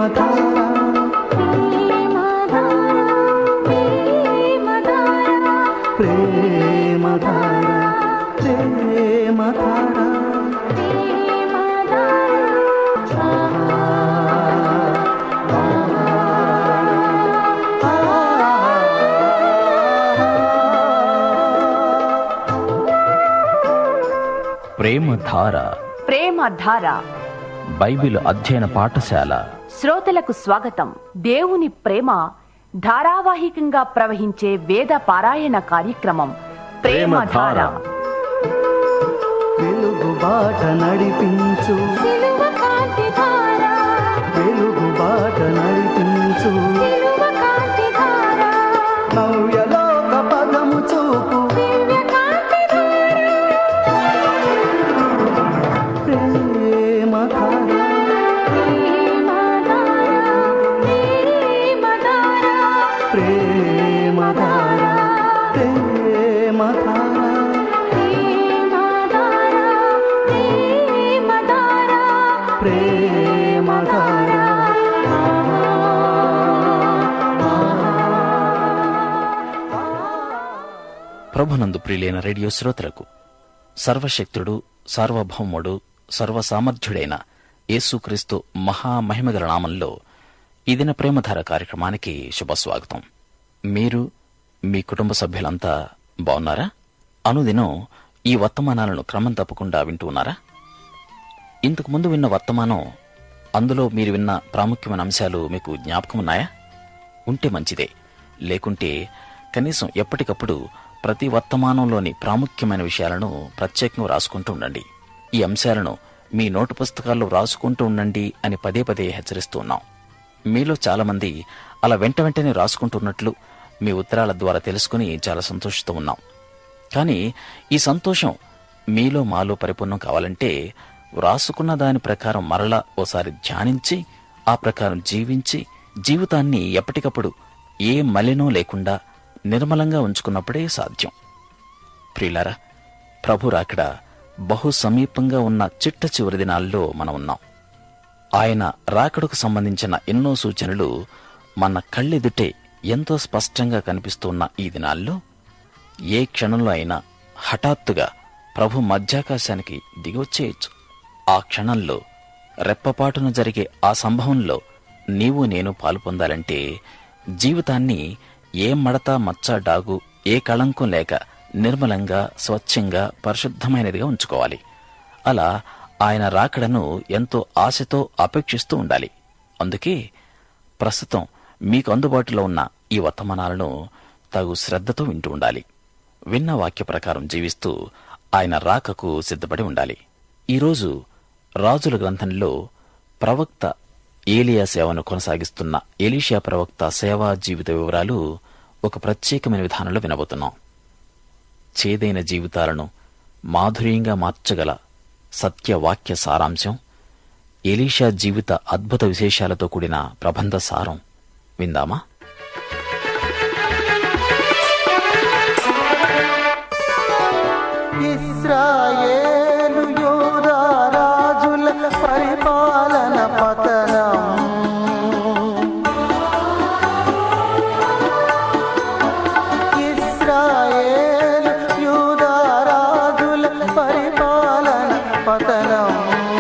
ప్రేమధార ప్రేమధార ప్రేమధార ప్రేమ ధార బైబిల్ అధ్యయన పాఠశాల శ్రోతలకు స్వాగతం దేవుని ప్రేమ ధారావాహికంగా ప్రవహించే వేద పారాయణ కార్యక్రమం ప్రేమ ధార వెలుగు బాట నడిపించు వెలుగు బాట నడిపించు నవ్యలోక పదము చూపు ప్రేమధార ప్రేమధార ప్రేమధార ప్రేమధార ప్రభునందు ప్రియులైన రేడియో శ్రోతలకు సర్వశక్తుడు సార్వభౌముడు సర్వసామర్థ్యుడైన యేసుక్రీస్తు మహామహిమగల నామంలో ఈ దిన ప్రేమధార కార్యక్రమానికి శుభస్వాగతం మీరు మీ కుటుంబ సభ్యులంతా బాగున్నారా అనుదినం ఈ వర్తమానాలను క్రమం తప్పకుండా వింటూ ఉన్నారా ఇంతకు ముందు విన్న వర్తమానం అందులో మీరు విన్న ప్రాముఖ్యమైన అంశాలు మీకు జ్ఞాపకం ఉన్నాయా ఉంటే మంచిదే లేకుంటే కనీసం ఎప్పటికప్పుడు ప్రతి వర్తమానంలోని ప్రాముఖ్యమైన విషయాలను ప్రత్యేకంగా రాసుకుంటూ ఉండండి ఈ అంశాలను మీ నోటు పుస్తకాల్లో రాసుకుంటూ ఉండండి అని పదే పదే హెచ్చరిస్తూ ఉన్నాం మీలో చాలా మంది అలా వెంట వెంటనే రాసుకుంటున్నట్లు మీ ఉత్తరాల ద్వారా తెలుసుకుని చాలా సంతోషిస్తూ ఉన్నాం కానీ ఈ సంతోషం మీలో మాలో పరిపూర్ణం కావాలంటే వ్రాసుకున్న దాని ప్రకారం మరలా ఓసారి ధ్యానించి ఆ ప్రకారం జీవించి జీవితాన్ని ఎప్పటికప్పుడు ఏ మలినం లేకుండా నిర్మలంగా ఉంచుకున్నప్పుడే సాధ్యం ప్రియులారా ప్రభు రాకడ బహు సమీపంగా ఉన్న చిట్ట చివరి దినాల్లో మనం ఉన్నాం ఆయన రాకడకు సంబంధించిన ఎన్నో సూచనలు మన కళ్ళెదుటే ఎంతో స్పష్టంగా కనిపిస్తున్న ఈ దినాల్లో ఏ క్షణంలో అయినా హఠాత్తుగా ప్రభు మధ్యాకాశానికి దిగొచ్చేయచ్చు ఆ క్షణంలో రెప్పపాటున జరిగే ఆ సంభవంలో నీవు నేను పాలు పొందాలంటే జీవితాన్ని ఏ మడత మచ్చ డాగు ఏ కళంకం లేక నిర్మలంగా స్వచ్ఛంగా పరిశుద్ధమైనదిగా ఉంచుకోవాలి అలా ఆయన రాకడను ఎంతో ఆశతో అపేక్షిస్తూ ఉండాలి అందుకే ప్రస్తుతం మీకు అందుబాటులో ఉన్న ఈ వర్తమానాలను తగు శ్రద్ధతో వింటూ ఉండాలి విన్న వాక్య ప్రకారం జీవిస్తూ ఆయన రాకకు సిద్ధపడి ఉండాలి ఈరోజు రాజుల గ్రంథంలో ప్రవక్త ఏలియా సేవను కొనసాగిస్తున్న ఎలీషా ప్రవక్త సేవా జీవిత వివరాలు ఒక ప్రత్యేకమైన విధానంలో వినబోతున్నాం చేదైన జీవితాలను మాధుర్యంగా మార్చగల సత్యవాక్య సారాంశం ఎలీషా జీవిత అద్భుత విశేషాలతో కూడిన ప్రబంధ సారం విందామా ఇస్రాయేలు యూదా రాజుల పరిపాలన పతనం ఇస్రాయేలు యూదా రాజుల పరిపాలన పతనం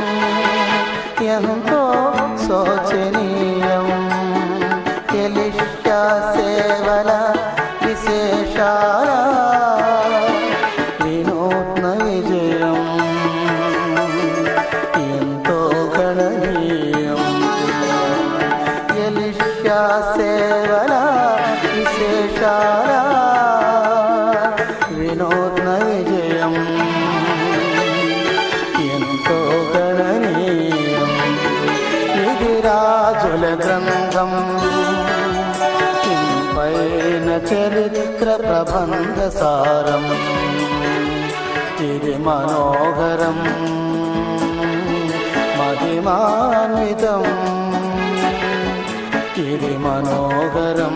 ఎంతో శోచనీయం ఎలిషా సేవల విశేషాల వినూత్న విజయం ఎంతో గణనీయం ఎలిషా సేవల విశేషాల వినూత్న విజయం ఎంతో గణనీయం ఇది రాజుల గ్రంథం పైన చరిత్ర ప్రబంధ సారం ఇది మనోహరం మహిమాన్వితం ఇది మనోహరం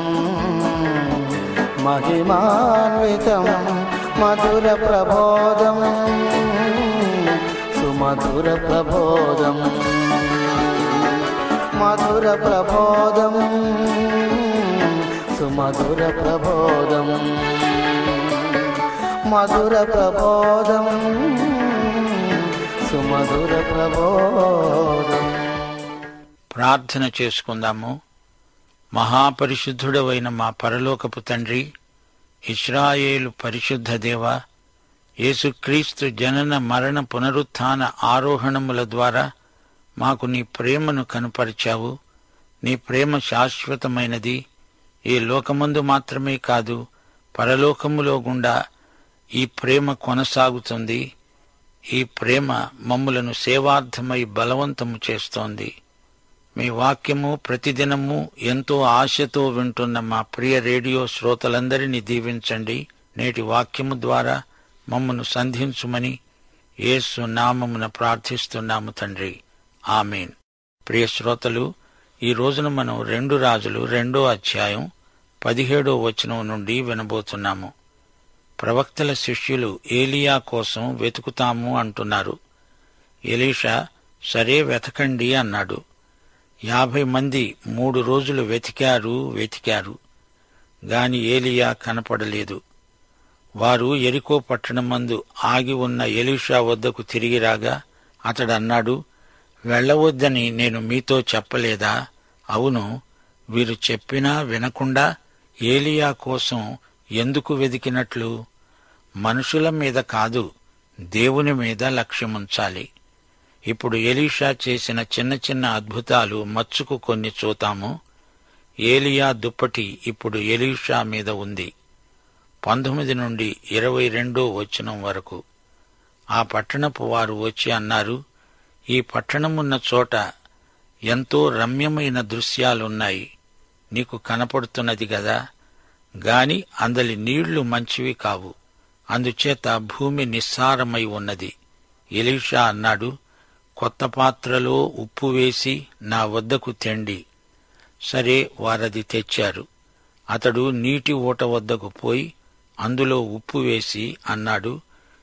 మహిమాన్వితం మధుర ప్రబోధం సుమధుర ప్రబోధం మధుర సుమధుర ప్రబోధం సుమధుర ప్రబోధం మధుర ప్రబోధం సుమధుర ప్రబోధం ప్రార్థన చేసుకుందాము మహాపరిశుద్ధుడవైన మా పరలోకపు తండ్రి ఇస్రాయేలు పరిశుద్ధ దేవ యేసుక్రీస్తు జనన మరణ పునరుత్థాన ఆరోహణముల ద్వారా మాకు నీ ప్రేమను కనుపరిచావు నీ ప్రేమ శాశ్వతమైనది ఈ లోకమందు మాత్రమే కాదు పరలోకములో గుండా ఈ ప్రేమ కొనసాగుతుంది ఈ ప్రేమ మమ్ములను సేవార్థమై బలవంతము చేస్తోంది మీ వాక్యము ప్రతిదినము ఎంతో ఆశతో వింటున్న మా ప్రియ రేడియో శ్రోతలందరినీ దీవించండి నేటి వాక్యము ద్వారా మమ్మను సంధించుమని యేసు నామమున ప్రార్థిస్తున్నాము తండ్రి ఆమెన్ ప్రియ శ్రోతలు ఈ రోజున మనం రెండు రాజులు రెండో అధ్యాయం పదిహేడో వచనం నుండి వినబోతున్నాము ప్రవక్తల శిష్యులు ఏలియా కోసం వెతుకుతాము అంటున్నారు ఎలీషా సరే వెతకండి అన్నాడు యాభై మంది మూడు రోజులు వెతికారు వెతికారు గాని ఏలియా కనపడలేదు వారు ఎరికో పట్టణమందు ఆగి ఉన్న ఎలీషా వద్దకు తిరిగి రాగా అతడన్నాడు వెళ్ళవద్దని నేను మీతో చెప్పలేదా అవును వీరు చెప్పినా వినకుండా ఏలియా కోసం ఎందుకు వెదికినట్లు మనుషుల మీద కాదు దేవుని మీద లక్ష్యముంచాలి ఇప్పుడు ఎలీషా చేసిన చిన్న చిన్న అద్భుతాలు మచ్చుకు కొన్ని చూతాము ఏలియా దుప్పటి ఇప్పుడు ఎలీషా మీద ఉంది పంతొమ్మిది నుండి ఇరవై రెండో వచనం వరకు ఆ పట్టణపు వారు వచ్చి అన్నారు ఈ పట్టణమున్న చోట ఎంతో రమ్యమైన దృశ్యాలున్నాయి నీకు కనపడుతున్నది గదా గాని అందలి నీళ్లు మంచివి కావు అందుచేత భూమి నిస్సారమై ఉన్నది ఎలీషా అన్నాడు కొత్త పాత్రలో ఉప్పు వేసి నా వద్దకు తెండి సరే వారది తెచ్చారు అతడు నీటి ఊట వద్దకు పోయి అందులో ఉప్పు వేసి అన్నాడు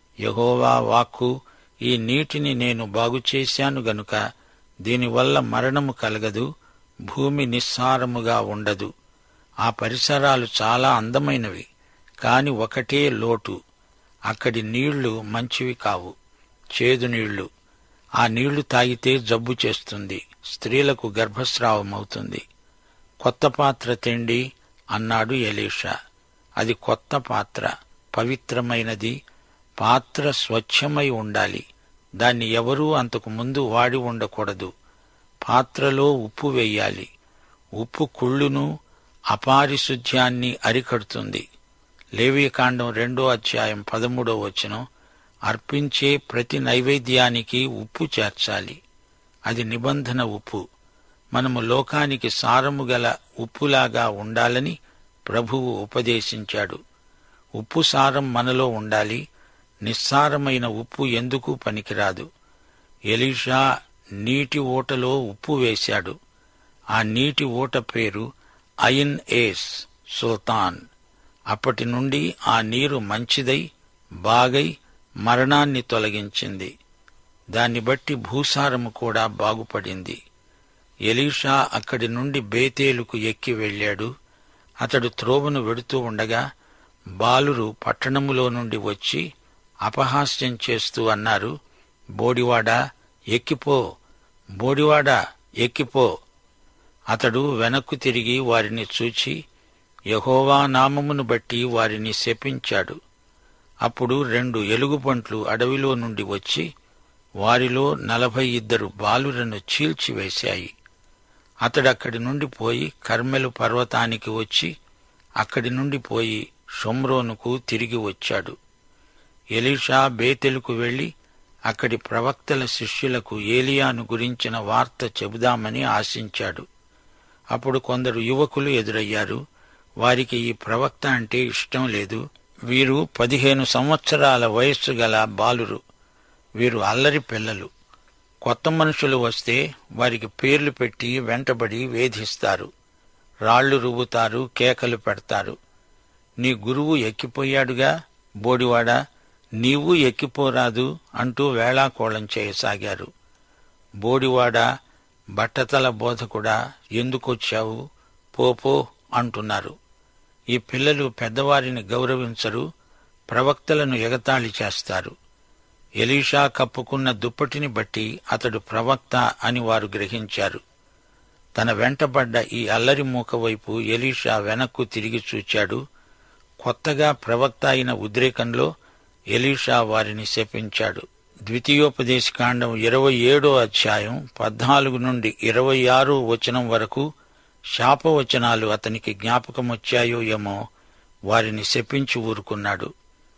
యహోవా వాక్కు ఈ నీటిని నేను బాగుచేశాను గనుక దీనివల్ల మరణము కలగదు భూమి నిస్సారముగా ఉండదు ఆ పరిసరాలు చాలా అందమైనవి కాని ఒకటే లోటు అక్కడి నీళ్లు మంచివి కావు చేదు నీళ్లు ఆ నీళ్లు తాగితే జబ్బు చేస్తుంది స్త్రీలకు గర్భస్రావమవుతుంది కొత్త పాత్ర తెండి అన్నాడు ఎలీషా అది కొత్త పాత్ర పవిత్రమైనది పాత్ర స్వచ్ఛమై ఉండాలి దాన్ని ఎవరూ అంతకు ముందు వాడి ఉండకూడదు పాత్రలో ఉప్పు వెయ్యాలి ఉప్పు కుళ్ళును అపారిశుధ్యాన్ని అరికడుతుంది లేవీకాండం రెండో అధ్యాయం పదమూడో వచనం అర్పించే ప్రతి నైవేద్యానికి ఉప్పు చేర్చాలి అది నిబంధన ఉప్పు మనము లోకానికి సారము గల ఉప్పులాగా ఉండాలని ప్రభువు ఉపదేశించాడు ఉప్పు సారం మనలో ఉండాలి నిస్సారమైన ఉప్పు ఎందుకు పనికిరాదు ఎలీషా నీటి ఊటలో ఉప్పు వేశాడు ఆ నీటి ఊట పేరు అయిన్ ఏస్ సుల్తాన్ అప్పటి నుండి ఆ నీరు మంచిదై బాగై మరణాన్ని తొలగించింది దాన్ని బట్టి భూసారము కూడా బాగుపడింది ఎలీషా అక్కడి నుండి బేతేలుకు ఎక్కి వెళ్ళాడు అతడు త్రోవను వెడుతూ ఉండగా బాలురు పట్టణములో నుండి వచ్చి అపహాస్యం చేస్తూ అన్నారు బోడివాడా ఎక్కిపో బోడివాడా ఎక్కిపో అతడు వెనక్కు తిరిగి వారిని చూచి యహోవా నామమును బట్టి వారిని శపించాడు అప్పుడు రెండు ఎలుగుబంట్లు అడవిలో నుండి వచ్చి వారిలో నలభై ఇద్దరు బాలురను చీల్చివేశాయి అతడక్కడి నుండి పోయి కర్మెలు పర్వతానికి వచ్చి అక్కడి నుండి పోయి షొమ్రోనుకు తిరిగి వచ్చాడు ఎలీషా బేతెలుకు వెళ్లి అక్కడి ప్రవక్తల శిష్యులకు ఏలియాను గురించిన వార్త చెబుదామని ఆశించాడు అప్పుడు కొందరు యువకులు ఎదురయ్యారు వారికి ఈ ప్రవక్త అంటే ఇష్టం లేదు వీరు పదిహేను సంవత్సరాల వయస్సు గల బాలురు వీరు అల్లరి పిల్లలు కొత్త మనుషులు వస్తే వారికి పేర్లు పెట్టి వెంటబడి వేధిస్తారు రాళ్లు రువ్వుతారు కేకలు పెడతారు నీ గురువు ఎక్కిపోయాడుగా బోడివాడా నీవు ఎక్కిపోరాదు అంటూ వేళాకోళం చేయసాగారు బోడివాడా బట్టతల బోధకుడా ఎందుకొచ్చావు పో పో అంటున్నారు ఈ పిల్లలు పెద్దవారిని గౌరవించరు ప్రవక్తలను ఎగతాళి చేస్తారు ఎలీషా కప్పుకున్న దుప్పటిని బట్టి అతడు ప్రవక్త అని వారు గ్రహించారు తన వెంటబడ్డ ఈ అల్లరి మూక వైపు ఎలీషా వెనక్కు తిరిగి చూచాడు కొత్తగా ప్రవక్త అయిన ఉద్రేకంలో ఎలీషా వారిని శపించాడు ద్వితీయోపదేశకాండం ఇరవై ఏడో అధ్యాయం పద్నాలుగు నుండి ఇరవై ఆరో వచనం వరకు శాపవచనాలు అతనికి జ్ఞాపకమొచ్చాయో ఏమో వారిని శపించి ఊరుకున్నాడు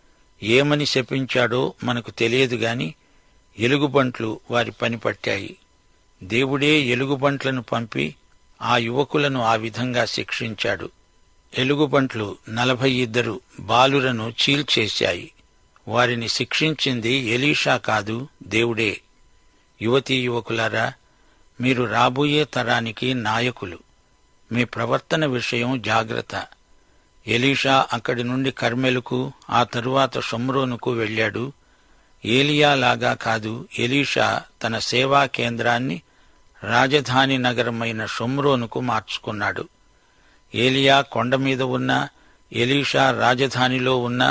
ఏమని శపించాడో మనకు తెలియదు గాని ఎలుగుబంట్లు వారి పని పట్టాయి దేవుడే ఎలుగుబంట్లను పంపి ఆ యువకులను ఆ విధంగా శిక్షించాడు ఎలుగుబంట్లు నలభై ఇద్దరు బాలురను చీల్చేశాయి వారిని శిక్షించింది ఎలీషా కాదు దేవుడే యువతీ యువకులారా మీరు రాబోయే తరానికి నాయకులు మీ ప్రవర్తన విషయం జాగ్రత్త ఎలీషా అక్కడి నుండి కర్మెలుకు ఆ తరువాత షొమ్రోనుకు వెళ్ళాడు ఏలియాలాగా కాదు ఎలీషా తన సేవా కేంద్రాన్ని రాజధాని నగరమైన షొమ్రోనుకు మార్చుకున్నాడు ఏలియా కొండ మీద ఉన్న ఎలీషా రాజధానిలో ఉన్న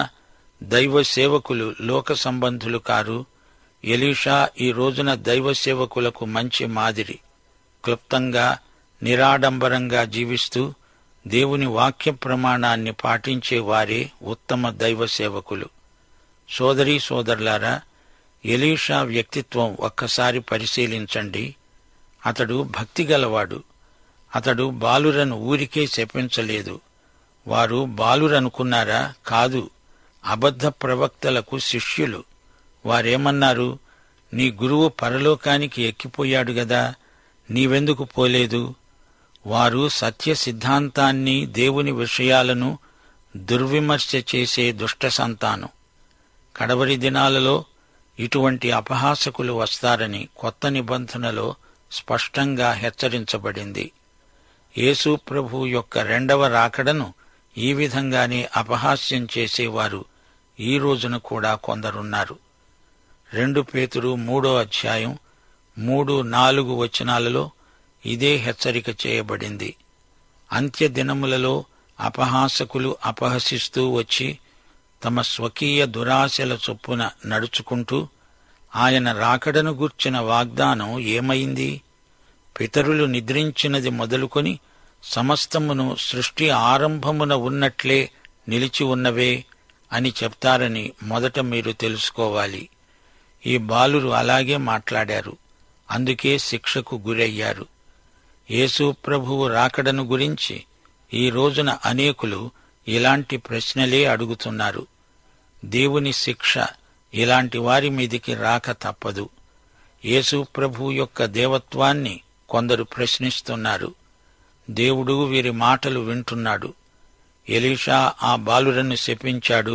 దైవ సేవకులు లోక సంబంధులు కారు ఎలీషా ఈ రోజున దైవ సేవకులకు మంచి మాదిరి క్లుప్తంగా నిరాడంబరంగా జీవిస్తూ దేవుని వాక్య ప్రమాణాన్ని పాటించే వారే ఉత్తమ దైవ సేవకులు సోదరీ సోదరులారా ఎలీషా వ్యక్తిత్వం ఒక్కసారి పరిశీలించండి అతడు భక్తి గలవాడు అతడు బాలురను ఊరికే శపించలేదు వారు బాలురనుకున్నారా కాదు అబద్ధ ప్రవక్తలకు శిష్యులు వారేమన్నారు నీ గురువు పరలోకానికి ఎక్కిపోయాడు గదా నీవెందుకు పోలేదు వారు సత్య సిద్ధాంతాన్ని దేవుని విషయాలను దుర్విమర్శ చేసే దుష్ట సంతానం కడవరి దినాలలో ఇటువంటి అపహాసకులు వస్తారని కొత్త నిబంధనలో స్పష్టంగా హెచ్చరించబడింది యేసు ప్రభు యొక్క రెండవ రాకడను ఈ విధంగానే అపహాస్యం చేసేవారు ఈ రోజున కూడా కొందరున్నారు రెండు పేతురు మూడో అధ్యాయం మూడు నాలుగు వచనాలలో ఇదే హెచ్చరిక చేయబడింది అంత్య దినములలో అపహాసకులు అపహసిస్తూ వచ్చి తమ స్వకీయ దురాశల చొప్పున నడుచుకుంటూ ఆయన రాకడను గూర్చిన వాగ్దానం ఏమైంది పితరులు నిద్రించినది మొదలుకొని సమస్తమును సృష్టి ఆరంభమున ఉన్నట్లే నిలిచి ఉన్నవే అని చెప్తారని మొదట మీరు తెలుసుకోవాలి ఈ బాలురు అలాగే మాట్లాడారు అందుకే శిక్షకు గురయ్యారు యేసు ప్రభువు రాకడను గురించి ఈ రోజున అనేకులు ఇలాంటి ప్రశ్నలే అడుగుతున్నారు దేవుని శిక్ష ఇలాంటి వారి మీదికి రాక తప్పదు యేసు ప్రభు యొక్క దేవత్వాన్ని కొందరు ప్రశ్నిస్తున్నారు దేవుడు వీరి మాటలు వింటున్నాడు ఎలీషా ఆ బాలురను శపించాడు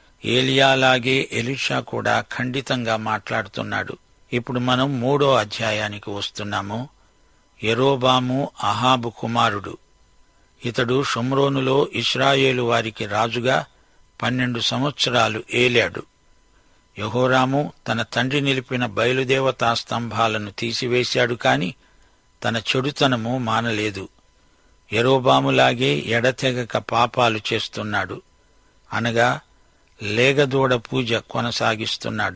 ఏలియాలాగే ఎలీషా కూడా ఖండితంగా మాట్లాడుతున్నాడు ఇప్పుడు మనం మూడో అధ్యాయానికి వస్తున్నాము ఎరోబాము అహాబు కుమారుడు ఇతడు షుమ్రోనులో ఇస్రాయేలు వారికి రాజుగా పన్నెండు సంవత్సరాలు ఏలాడు యహోరాము తన తండ్రి నిలిపిన బయలుదేవతా స్తంభాలను తీసివేశాడు కాని తన చెడుతనము మానలేదు ఎరోబాములాగే ఎడతెగక పాపాలు చేస్తున్నాడు అనగా లేగదూడ పూజ కొనసాగిస్తున్నాడు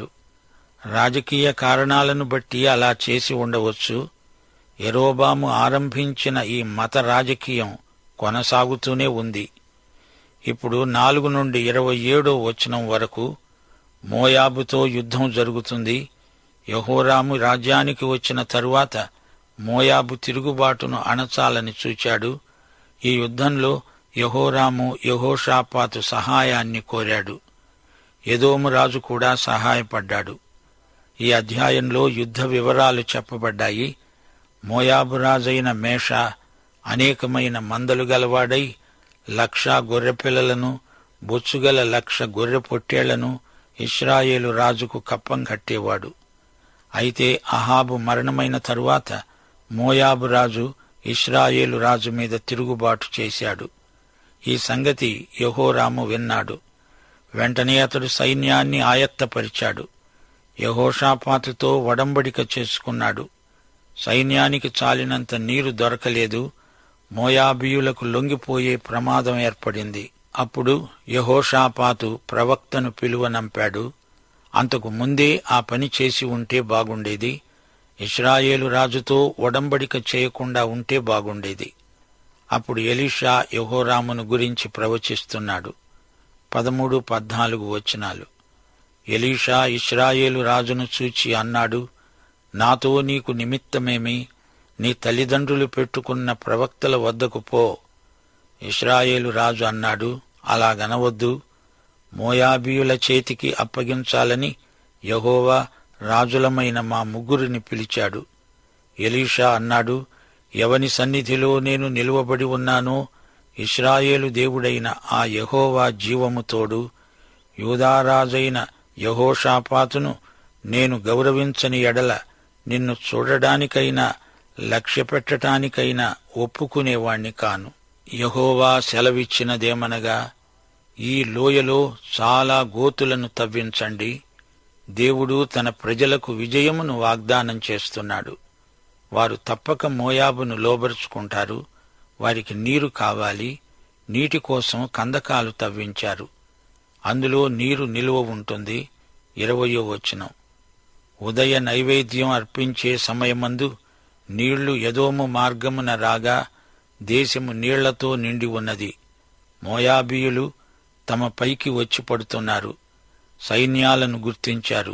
రాజకీయ కారణాలను బట్టి అలా చేసి ఉండవచ్చు ఎరోబాము ఆరంభించిన ఈ మత రాజకీయం కొనసాగుతూనే ఉంది ఇప్పుడు నాలుగు నుండి ఇరవై ఏడో వచనం వరకు మోయాబుతో యుద్ధం జరుగుతుంది యహోరాము రాజ్యానికి వచ్చిన తరువాత మోయాబు తిరుగుబాటును అణచాలని చూచాడు ఈ యుద్ధంలో యహోరాము యహోషాపాతు సహాయాన్ని కోరాడు ఎదోము రాజు కూడా సహాయపడ్డాడు ఈ అధ్యాయంలో యుద్ధ వివరాలు చెప్పబడ్డాయి మోయాబు రాజైన మేష అనేకమైన మందలు గలవాడై లక్ష గొర్రెపిల్లలను బొచ్చుగల లక్ష గొర్రె పొట్టేళ్లను ఇస్రాయేలు రాజుకు కప్పం కట్టేవాడు అయితే అహాబు మరణమైన తరువాత మోయాబు రాజు ఇస్రాయేలు రాజు మీద తిరుగుబాటు చేశాడు ఈ సంగతి యహోరాము విన్నాడు వెంటనే అతడు సైన్యాన్ని ఆయత్తపరిచాడు యహోషాపాతుతో వడంబడిక చేసుకున్నాడు సైన్యానికి చాలినంత నీరు దొరకలేదు మోయాబీయులకు లొంగిపోయే ప్రమాదం ఏర్పడింది అప్పుడు యహోషాపాతు ప్రవక్తను పిలువనంపాడు అంతకు ముందే ఆ పని చేసి ఉంటే బాగుండేది ఇస్రాయేలు రాజుతో ఒడంబడిక చేయకుండా ఉంటే బాగుండేది అప్పుడు ఎలీషా యహోరామును గురించి ప్రవచిస్తున్నాడు పదమూడు పద్నాలుగు వచనాలు ఎలీషా ఇస్రాయేలు రాజును చూచి అన్నాడు నాతో నీకు నిమిత్తమేమి నీ తల్లిదండ్రులు పెట్టుకున్న ప్రవక్తల వద్దకు పో ఇస్రాయేలు రాజు అన్నాడు అలాగనవద్దు మోయాబీయుల చేతికి అప్పగించాలని యహోవా రాజులమైన మా ముగ్గురిని పిలిచాడు ఎలీషా అన్నాడు ఎవని సన్నిధిలో నేను నిలువబడి ఉన్నానో ఇస్రాయేలు దేవుడైన ఆ యహోవా జీవము తోడు యూదారాజైన యహోషాపాతును నేను గౌరవించని ఎడల నిన్ను చూడడానికైనా లక్ష్య పెట్టడానికైనా ఒప్పుకునేవాణ్ణి కాను యహోవా సెలవిచ్చినదేమనగా ఈ లోయలో చాలా గోతులను తవ్వించండి దేవుడు తన ప్రజలకు విజయమును వాగ్దానం చేస్తున్నాడు వారు తప్పక మోయాబును లోబరుచుకుంటారు వారికి నీరు కావాలి నీటి కోసం కందకాలు తవ్వించారు అందులో నీరు నిలువ ఉంటుంది ఇరవయో వచనం ఉదయ నైవేద్యం అర్పించే సమయమందు నీళ్లు యదోము మార్గమున రాగా దేశము నీళ్లతో నిండి ఉన్నది మోయాబీయులు తమ పైకి వచ్చి పడుతున్నారు సైన్యాలను గుర్తించారు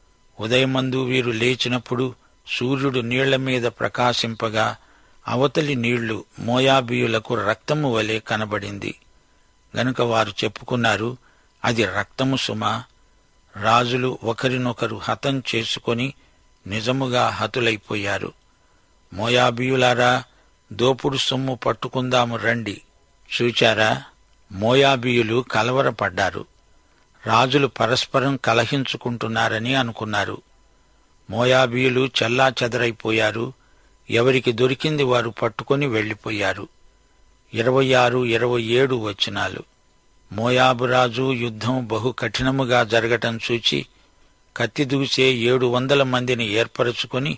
ఉదయమందు వీరు లేచినప్పుడు సూర్యుడు నీళ్ల మీద ప్రకాశింపగా అవతలి నీళ్లు మోయాబీయులకు రక్తము వలె కనబడింది గనుక వారు చెప్పుకున్నారు అది రక్తము సుమా రాజులు ఒకరినొకరు హతం చేసుకొని నిజముగా హతులైపోయారు మోయాబీయులారా దోపుడు సొమ్ము పట్టుకుందాము రండి చూచారా మోయాబీయులు కలవరపడ్డారు రాజులు పరస్పరం కలహించుకుంటున్నారని అనుకున్నారు మోయాబీయులు చల్లా చెదరైపోయారు ఎవరికి దొరికింది వారు పట్టుకొని వెళ్లిపోయారు ఇరవై ఆరు ఇరవై ఏడు వచనాలు మోయాబురాజు యుద్ధం బహు కఠినముగా జరగటం చూచి కత్తి దూసే ఏడు వందల మందిని ఏర్పరచుకొని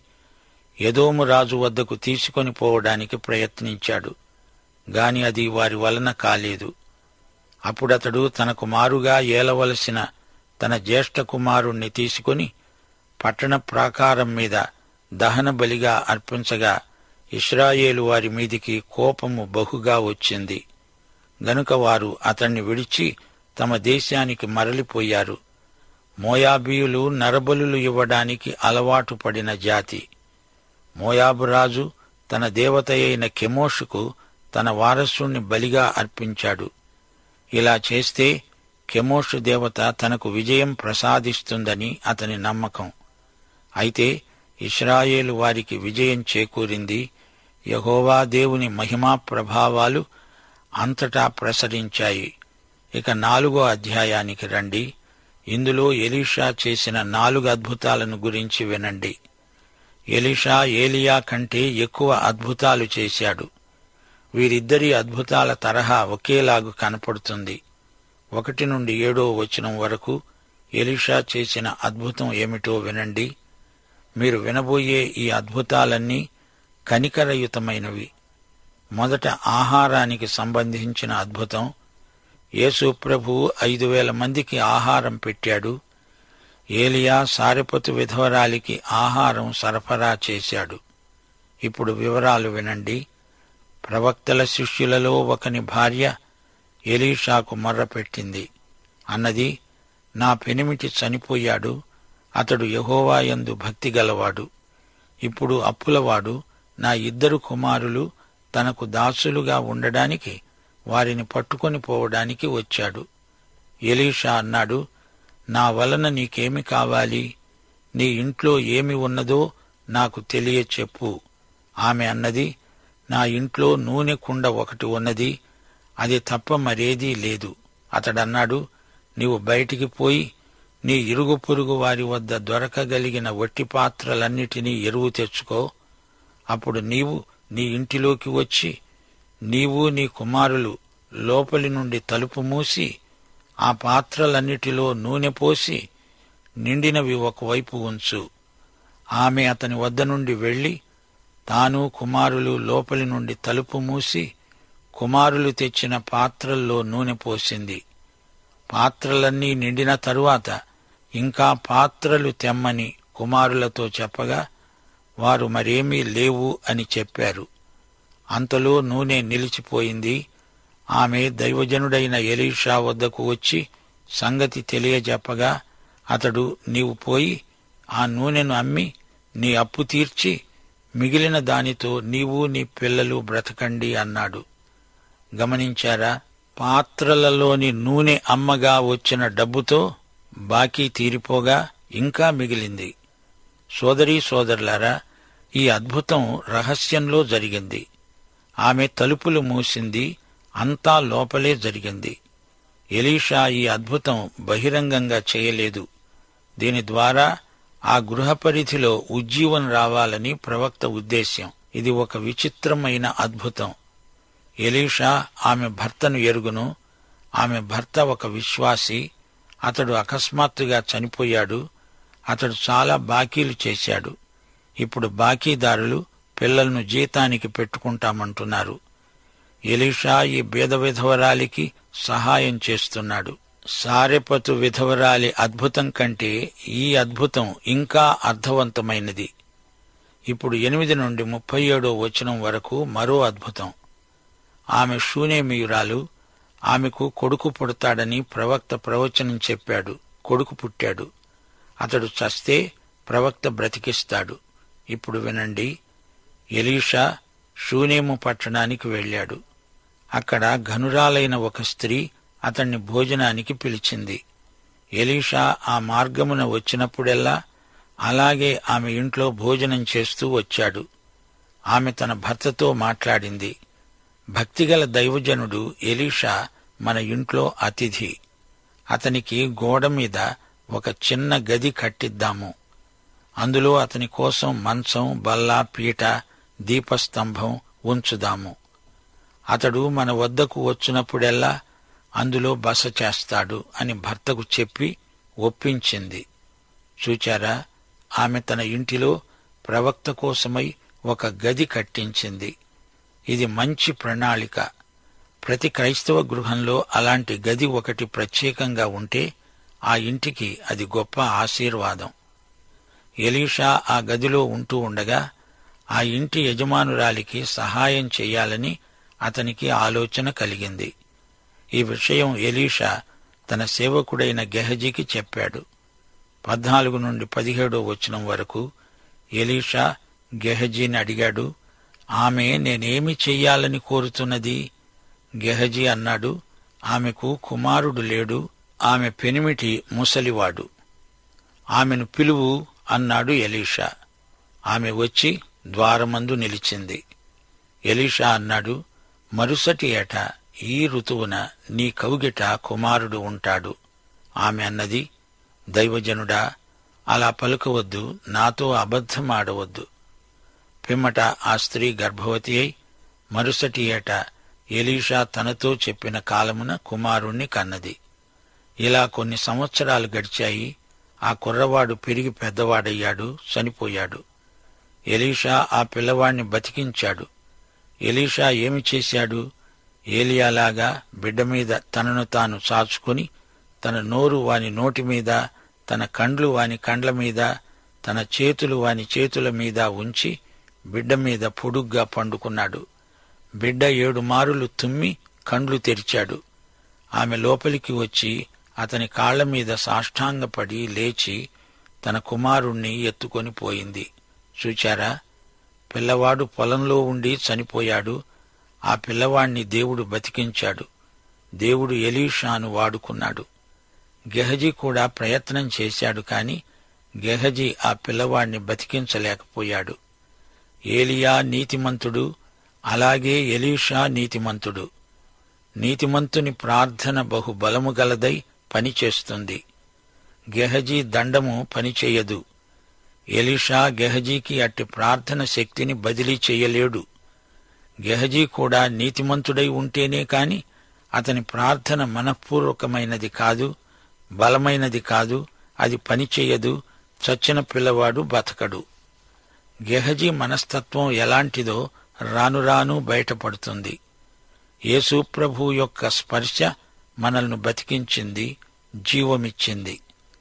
యదోము రాజు వద్దకు తీసుకొని పోవడానికి ప్రయత్నించాడు గాని అది వారి వలన కాలేదు అప్పుడతడు తనకు మారుగా ఏలవలసిన తన జ్యేష్ఠ కుమారుణ్ణి తీసుకొని పట్టణ ప్రాకారం మీద దహన బలిగా అర్పించగా ఇస్రాయేలు వారి మీదికి కోపము బహుగా వచ్చింది గనుక వారు అతన్ని విడిచి తమ దేశానికి మరలిపోయారు మోయాబీయులు నరబలులు ఇవ్వడానికి అలవాటు పడిన జాతి మోయాబు రాజు తన దేవత అయిన కెమోషుకు తన వారసుణ్ణి బలిగా అర్పించాడు ఇలా చేస్తే కెమోషు దేవత తనకు విజయం ప్రసాదిస్తుందని అతని నమ్మకం అయితే ఇస్రాయేలు వారికి విజయం చేకూరింది యహోవా దేవుని మహిమా ప్రభావాలు అంతటా ప్రసరించాయి ఇక నాలుగో అధ్యాయానికి రండి ఇందులో ఎలీషా చేసిన నాలుగు అద్భుతాలను గురించి వినండి ఎలీషా ఏలియా కంటే ఎక్కువ అద్భుతాలు చేశాడు వీరిద్దరి అద్భుతాల తరహా ఒకేలాగు కనపడుతుంది ఒకటి నుండి ఏడో వచనం వరకు ఎలీషా చేసిన అద్భుతం ఏమిటో వినండి మీరు వినబోయే ఈ అద్భుతాలన్నీ కనికరయుతమైనవి మొదట ఆహారానికి సంబంధించిన అద్భుతం యేసు ప్రభు ఐదు వేల మందికి ఆహారం పెట్టాడు ఏలియా సారెపతు విధవరాలికి ఆహారం సరఫరా చేశాడు ఇప్పుడు వివరాలు వినండి ప్రవక్తల శిష్యులలో ఒకని భార్య ఎలీషాకు మొర్రపెట్టింది అన్నది నా పెనిమిటి చనిపోయాడు అతడు యహోవాయందు భక్తి గలవాడు ఇప్పుడు అప్పులవాడు నా ఇద్దరు కుమారులు తనకు దాసులుగా ఉండడానికి వారిని పట్టుకొని పోవడానికి వచ్చాడు ఎలీషా అన్నాడు నా వలన నీకేమి కావాలి నీ ఇంట్లో ఏమి ఉన్నదో నాకు తెలియ చెప్పు ఆమె అన్నది నా ఇంట్లో నూనె కుండ ఒకటి ఉన్నది అది తప్ప మరేదీ లేదు అతడన్నాడు నీవు బయటికి పోయి నీ ఇరుగు పొరుగు వారి వద్ద దొరకగలిగిన వట్టి పాత్రలన్నిటినీ ఎరువు తెచ్చుకో అప్పుడు నీవు నీ ఇంటిలోకి వచ్చి నీవు నీ కుమారులు లోపలి నుండి తలుపు మూసి ఆ పాత్రలన్నిటిలో నూనె పోసి నిండినవి ఒకవైపు ఉంచు ఆమె అతని వద్ద నుండి వెళ్లి తాను కుమారులు లోపలి నుండి తలుపు మూసి కుమారులు తెచ్చిన పాత్రల్లో నూనె పోసింది పాత్రలన్నీ నిండిన తరువాత ఇంకా పాత్రలు తెమ్మని కుమారులతో చెప్పగా వారు మరేమీ లేవు అని చెప్పారు అంతలో నూనె నిలిచిపోయింది ఆమె దైవజనుడైన ఎలీషా వద్దకు వచ్చి సంగతి తెలియజెప్పగా అతడు నీవు పోయి ఆ నూనెను అమ్మి నీ అప్పు తీర్చి మిగిలిన దానితో నీవు నీ పిల్లలు బ్రతకండి అన్నాడు గమనించారా పాత్రలలోని నూనె అమ్మగా వచ్చిన డబ్బుతో బాకీ తీరిపోగా ఇంకా మిగిలింది సోదరీ సోదరులారా ఈ అద్భుతం రహస్యంలో జరిగింది ఆమె తలుపులు మూసింది అంతా లోపలే జరిగింది ఎలీషా ఈ అద్భుతం బహిరంగంగా చేయలేదు దీని ద్వారా ఆ గృహ పరిధిలో ఉజ్జీవం రావాలని ప్రవక్త ఉద్దేశ్యం ఇది ఒక విచిత్రమైన అద్భుతం ఎలీషా ఆమె భర్తను ఎరుగును ఆమె భర్త ఒక విశ్వాసి అతడు అకస్మాత్తుగా చనిపోయాడు అతడు చాలా బాకీలు చేశాడు ఇప్పుడు బాకీదారులు పిల్లలను జీతానికి పెట్టుకుంటామంటున్నారు ఎలీషా ఈ బీద విధవరాలికి సహాయం చేస్తున్నాడు సారెపతు విధవరాలి అద్భుతం కంటే ఈ అద్భుతం ఇంకా అర్థవంతమైనది ఇప్పుడు ఎనిమిది నుండి ముప్పై ఏడో వచనం వరకు మరో అద్భుతం ఆమె శూనేమియురాలు ఆమెకు కొడుకు పుడతాడని ప్రవక్త ప్రవచనం చెప్పాడు కొడుకు పుట్టాడు అతడు చస్తే ప్రవక్త బ్రతికిస్తాడు ఇప్పుడు వినండి ఎలీషా షూనేము పట్టణానికి వెళ్ళాడు అక్కడ ఘనురాలైన ఒక స్త్రీ అతన్ని భోజనానికి పిలిచింది ఎలీషా ఆ మార్గమున వచ్చినప్పుడెల్లా అలాగే ఆమె ఇంట్లో భోజనం చేస్తూ వచ్చాడు ఆమె తన భర్తతో మాట్లాడింది భక్తిగల దైవజనుడు ఎలీషా మన ఇంట్లో అతిథి అతనికి గోడ మీద ఒక చిన్న గది కట్టిద్దాము అందులో అతని కోసం మంచం బల్ల పీట దీపస్తంభం ఉంచుదాము అతడు మన వద్దకు వచ్చినప్పుడెల్లా అందులో బస చేస్తాడు అని భర్తకు చెప్పి ఒప్పించింది చూచారా ఆమె తన ఇంటిలో ప్రవక్త కోసమై ఒక గది కట్టించింది ఇది మంచి ప్రణాళిక ప్రతి క్రైస్తవ గృహంలో అలాంటి గది ఒకటి ప్రత్యేకంగా ఉంటే ఆ ఇంటికి అది గొప్ప ఆశీర్వాదం ఎలీషా ఆ గదిలో ఉంటూ ఉండగా ఆ ఇంటి యజమానురాలికి సహాయం చేయాలని అతనికి ఆలోచన కలిగింది ఈ విషయం ఎలీషా తన సేవకుడైన గెహజీకి చెప్పాడు పద్నాలుగు నుండి పదిహేడో వచనం వరకు ఎలీషా గెహజీని అడిగాడు ఆమె నేనేమి చెయ్యాలని కోరుతున్నది గెహజీ అన్నాడు ఆమెకు కుమారుడు లేడు ఆమె పెనిమిటి ముసలివాడు ఆమెను పిలువు అన్నాడు ఎలీషా ఆమె వచ్చి ద్వారమందు నిలిచింది ఎలీషా అన్నాడు మరుసటి ఏట ఈ ఋతువున నీ కౌగిట కుమారుడు ఉంటాడు ఆమె అన్నది దైవజనుడా అలా పలుకవద్దు నాతో అబద్ధమాడవద్దు పిమ్మట ఆ స్త్రీ గర్భవతి అయి మరుసటి ఏట ఎలీషా తనతో చెప్పిన కాలమున కుమారుణ్ణి కన్నది ఇలా కొన్ని సంవత్సరాలు గడిచాయి ఆ కుర్రవాడు పెరిగి పెద్దవాడయ్యాడు చనిపోయాడు ఎలీషా ఆ పిల్లవాణ్ణి బతికించాడు ఎలీషా ఏమి చేశాడు ఏలియాలాగా బిడ్డ మీద తనను తాను చాచుకొని తన నోరు వాని నోటి మీద తన కండ్లు వాని కండ్ల మీద తన చేతులు వాని చేతుల మీద ఉంచి బిడ్డ మీద పొడుగ్గా పండుకున్నాడు బిడ్డ ఏడు మారులు తుమ్మి కండ్లు తెరిచాడు ఆమె లోపలికి వచ్చి అతని కాళ్ల మీద సాష్టాంగపడి లేచి తన కుమారుణ్ణి ఎత్తుకొని పోయింది చూచారా పిల్లవాడు పొలంలో ఉండి చనిపోయాడు ఆ పిల్లవాణ్ణి దేవుడు బతికించాడు దేవుడు ఎలీషాను వాడుకున్నాడు గెహజీ కూడా ప్రయత్నం చేశాడు కాని గెహజీ ఆ పిల్లవాణ్ణి బతికించలేకపోయాడు ఏలియా నీతిమంతుడు అలాగే ఎలీషా నీతిమంతుడు నీతిమంతుని ప్రార్థన బహు బలము గలదై పనిచేస్తుంది గెహజీ దండము పనిచేయదు ఎలీషా గెహజీకి అట్టి ప్రార్థన శక్తిని బదిలీ చెయ్యలేడు గెహజీ కూడా నీతిమంతుడై ఉంటేనే కాని అతని ప్రార్థన మనఃపూర్వకమైనది కాదు బలమైనది కాదు అది పనిచేయదు చచ్చిన పిల్లవాడు బతకడు గెహజీ మనస్తత్వం ఎలాంటిదో రాను రాను బయటపడుతుంది యేసు ప్రభు యొక్క స్పర్శ మనల్ని బతికించింది జీవమిచ్చింది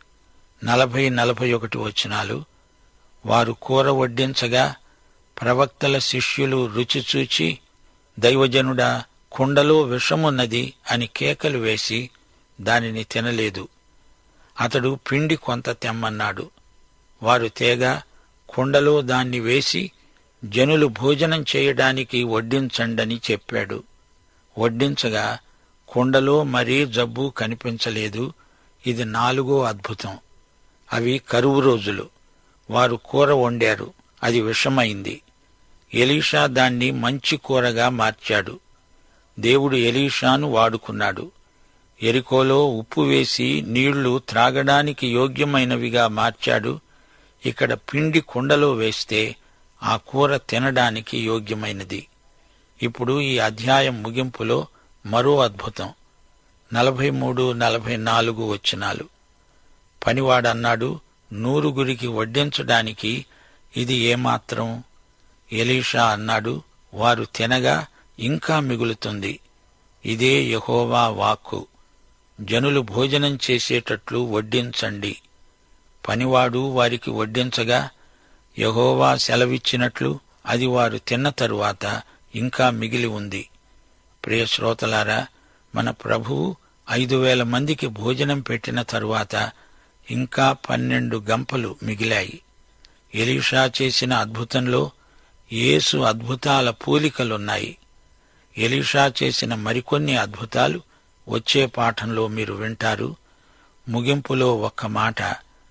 నలభై నలభై ఒకటి వచనాలు వారు కూర వడ్డించగా ప్రవక్తల శిష్యులు రుచి చూచి దైవజనుడా కుండలో విషమున్నది అని కేకలు వేసి దానిని తినలేదు అతడు పిండి కొంత తెమ్మన్నాడు వారు తేగ కుండలో దాన్ని వేసి జనులు భోజనం చేయడానికి వడ్డించండని చెప్పాడు వడ్డించగా కుండలో మరీ జబ్బు కనిపించలేదు ఇది నాలుగో అద్భుతం అవి కరువు రోజులు వారు కూర వండారు అది విషమైంది ఎలీషా దాన్ని మంచి కూరగా మార్చాడు దేవుడు ఎలీషాను వాడుకున్నాడు ఎరికోలో ఉప్పు వేసి నీళ్లు త్రాగడానికి యోగ్యమైనవిగా మార్చాడు ఇక్కడ పిండి కుండలో వేస్తే ఆ కూర తినడానికి యోగ్యమైనది ఇప్పుడు ఈ అధ్యాయం ముగింపులో మరో అద్భుతం నలభై మూడు నలభై నాలుగు వచనాలు పనివాడన్నాడు నూరుగురికి వడ్డించడానికి ఇది ఏమాత్రం ఎలీషా అన్నాడు వారు తినగా ఇంకా మిగులుతుంది ఇదే యహోవా వాక్కు జనులు భోజనం చేసేటట్లు వడ్డించండి పనివాడు వారికి వడ్డించగా యహోవా సెలవిచ్చినట్లు అది వారు తిన్న తరువాత ఇంకా మిగిలి ఉంది ప్రియ శ్రోతలారా మన ప్రభువు ఐదు వేల మందికి భోజనం పెట్టిన తరువాత ఇంకా పన్నెండు గంపలు మిగిలాయి ఎలీషా చేసిన అద్భుతంలో యేసు అద్భుతాల పోలికలున్నాయి ఎలీషా చేసిన మరికొన్ని అద్భుతాలు వచ్చే పాఠంలో మీరు వింటారు ముగింపులో ఒక్క మాట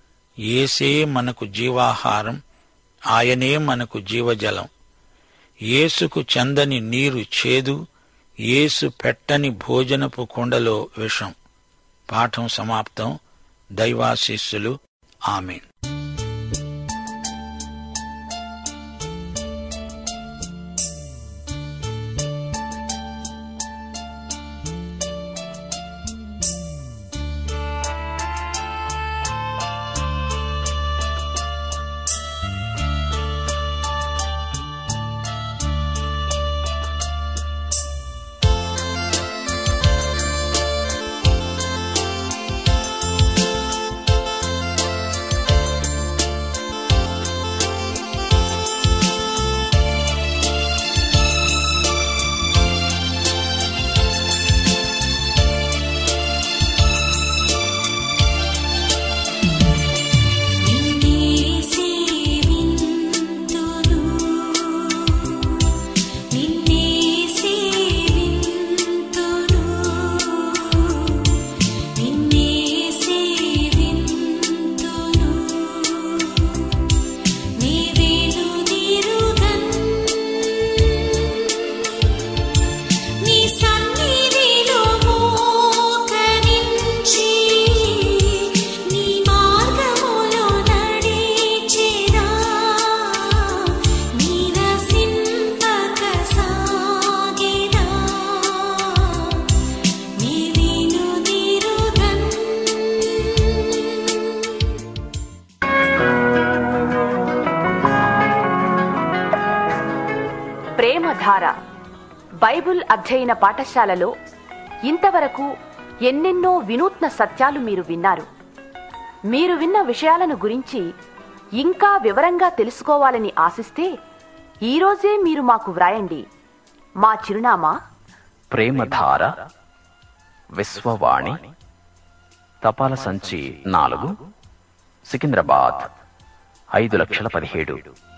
ఏసే మనకు జీవాహారం ఆయనే మనకు జీవజలం యేసుకు చందని నీరు చేదు యేసు పెట్టని భోజనపు కుండలో విషం పాఠం సమాప్తం దైవాశిస్సులు ఆమెన్ ప్రేమధార బైబుల్ అధ్యయన పాఠశాలలో ఇంతవరకు ఎన్నెన్నో వినూత్న సత్యాలు మీరు విన్నారు మీరు విన్న విషయాలను గురించి ఇంకా వివరంగా తెలుసుకోవాలని ఆశిస్తే ఈరోజే మీరు మాకు వ్రాయండి మా చిరునామా ప్రేమధార విశ్వవాణి తపాల సంచి నాలుగు సికింద్రాబాద్ ఐదు లక్షల పదిహేడు